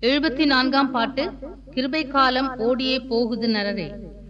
எழுபத்தி நான்காம் பாட்டு கிருபை காலம் ஓடியே போகுது நரரே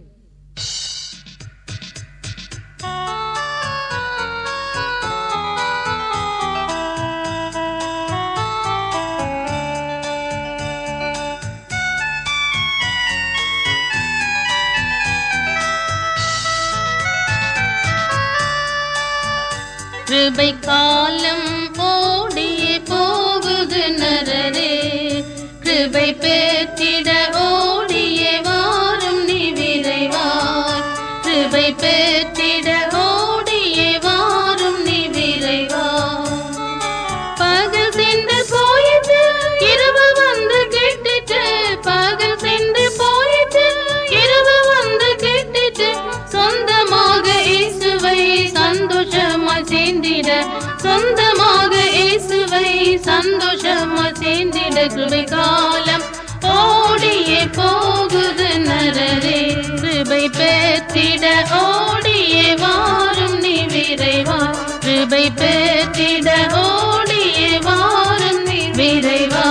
கிருபை காலம் ஓடியே போகுது நரரே கிருபை பேற்றிட ஓடியே வாரும் நீ விரைவாய் கிருபை பேற்றிட ஓடியே வாரும் நீ விரைவாய் பகல் சென்று போயிட்டு இரவு வந்து கெட்டுட்டு பகல் சென்று போயிட்டு இரவு வந்து கெட்டுட்டு சொந்தமாக இயேசுவை சந்தோஷமாய் சேர்ந்திட சொந்தமாக இயேசுவை சந்தோஷமாய் சேர்ந்திட கிருபை காலம் ஓடியே போகுது நரரே கிருபை பேத்திட ஓடியே வாரும் நீ விரைவா கிருபை பேத்திட ஓடியே வாரும் நீ விரைவா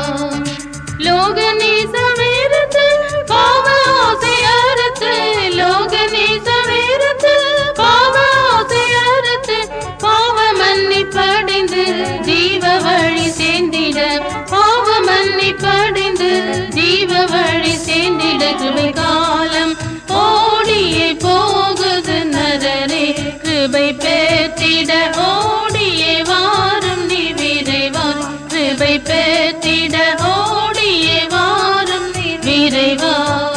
லோக நேசமேரத்து பாவ ஆசை அறுத்து லோக நேசமேரத்து பாவ ஆசை அறுத்து பாவ மன்னி படைந்து ஜீவ வழி சேர்ந்திட பாவ மன்னி படைந்து ஜீவ வழி சேர்ந்திட கிருபை காலம் ஓடியே போகுது நரரே கிருபை பேத்திட ஓடியே வாரும் நீ விரைவா கிருபை பேத்திட ஓடியே வாரும் நீ விரைவா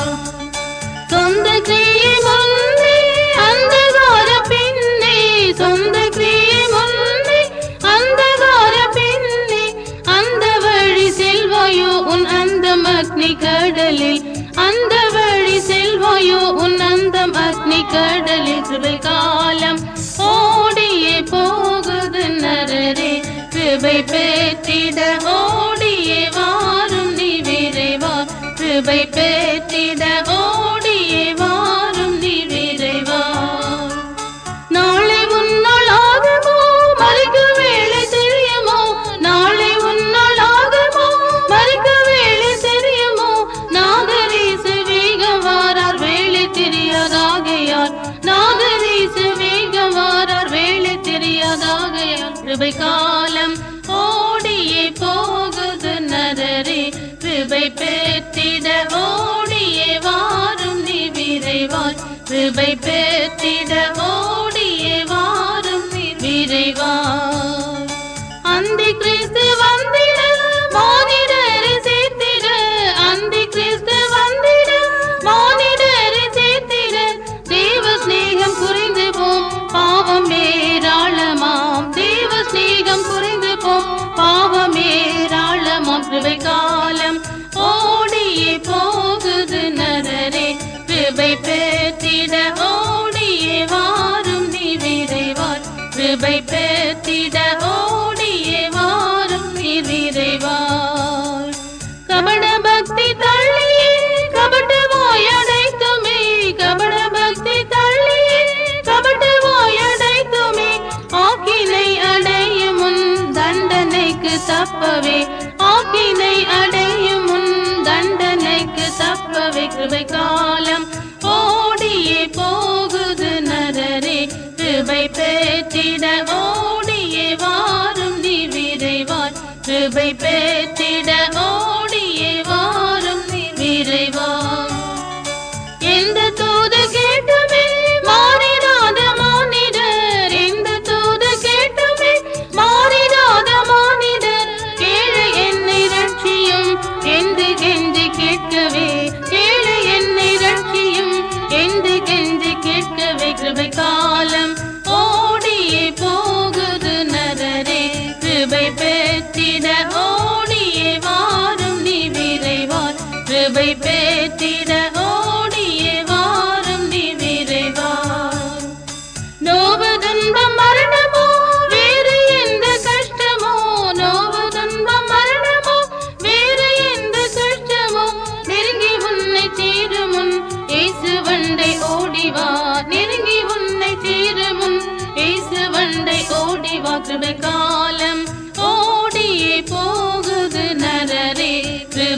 சொந்த கிரியை முன்னே அந்தகார பின்னே சொந்த கிரியை முன்னே அந்தகார பின்னே அந்த வழி செல்வாயோ உன் அந்தம் அக்னி கடலில் அந்த வழி செல்வாயோ உன் அந்தம் அக்னி கடலில் கிருபை காலம் ஓடியே போகுது நரரே கிருபை பேத்திட ஓடியே வாரும் நீ விரைவா கிருபை பேத்திட ஓடியே வாரும் நீ விரைவா நாளை உன்னால் ஆகுமோ மறிக்க வேலை தெரியுமோ நாளை உன்னால் ஆகுமோ மறிக்க வேலை தெரியுமோ நாகரீச வேகம் வாரார் வேலை தெரியாதாகையார் நாகரீச வேகம் வாரார் வேலை தெரியாதாகையார் கிருபை காலம் ஓடியே போகுது நரரே கிருபை பேத்திட ஓடியே வாரும் நீ விரைவாய் கிருபை பேத்திட ஓடியே வாரும் நீ விரைவாய் அந்தி கிறிஸ்து வந்திட மானிடரை சேர்த்திட அந்தி கிறிஸ்து வந்திட மானிடரை சேர்த்திட தேவ சிநேகம் குறைந்து போம் பாவம் ஏராளமாம் தேவ சிநேகம் குறைந்து போம் பாவம் ஏராளமாம் கிருபை காலம் ஓடியே போகுது நரரே கிருபை பேத்திட ஓடியே வாரும் நீ விரைவார் கிருபை பேத்திட ஓடியே வாரும் நீ விரைவார் கபட பக்தி தள்ளியே கபட வாயடைத்துமே கபட பக்தி தள்ளியே கபட வாயடைத்துமே ஆக்கினை அடையும் முன் தண்டனைக்கு தப்பவே ஆக்கினை அடையும் முன் தண்டனைக்கு தப்பவே கிருபை காலம் ஓடியே போகுது நரரே கிருபை பேத்திட ஓடியே வாரும் நீ விரைவார் கிருபை பேத்திட ஓடியே வாரும் நீ விரைவார் எந்த தூது கேட்டுமே மாறிடாத மானிடர் எந்த தூது கேட்டுமே மாறிடாத மானிடர் ஏழை என்னை ரட்சியும் என்று கெஞ்சி கேட்கவே ஏழை என்னை ரட்சியும் என்று கெஞ்சி கேட்கவே கிருபை காலம் ஓடியே போகுது நரரே கிருபை பேத்திட ஓடியே வாரும் நீ விரைவார் கிருபை பேத்திட ஓடியே வாரும் நீ விரைவார் நோவு துன்பம் மரணமோ வேறு எந்த கஷ்டமோ நோவு துன்பம் மரணமோ வேறு எந்த கஷ்டமோ நெருங்கி உன்னை சேரும் முன் இயேசு வண்டை ஓடிவா நெருங்கி உன்னை சேரும் முன் இயேசு வண்டை ஓடிவா கிருபை காலம் ஓடியே போகுது நரரே கிருபை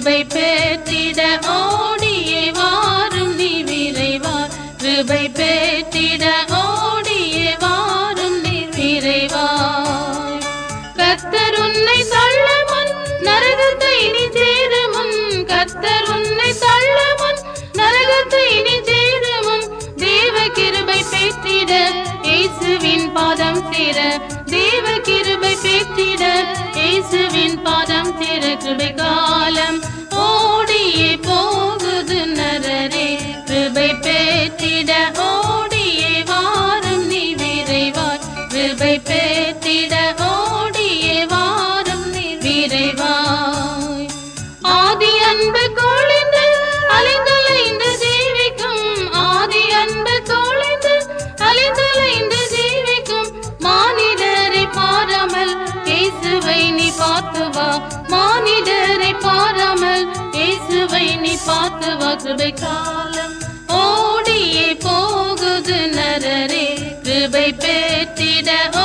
கிருபை பெற்றிட ஓடியே வாரும் நீ விரைவார் கிருபை பெற்றிட ஓடியே வாரும் நீ விரைவார் கர்த்தர் உன்னை தள்ள முன் நரகத்தை நீ சேர முன் கர்த்தர் உன்னை தள்ள முன் நரகத்தை நீ சேர முன் தேவ கிருபை பெற்றிட இயேசுவின் பாதம் சேர தேவ கிருபை பெற்றிட இயேசுவின் பாதம் சேர கிருபை காலம் ஓடியே போகுது நரரே கிருபை பெற்றிட ஓடியே வாரும் நீ விரைவார் கிருபை பெற்றிட ஓடியே வாரும் நீ விரைவாய் ஆதி அன்பு கொழிந்து அலைந்தலைந்து ஜீவிக்கும் ஆதி அன்பு கொழிந்து அலைந்தலைந்து ஜீவிக்கும் மானிடரை பாராமல் இயேசுவை நீ பார்த்து வா மானிடரை பாராமல் இயேசுவை நீ பார்த்து வா கிருபை காலம் ஓடியே போகுது நரரே கிருபை பெற்றிட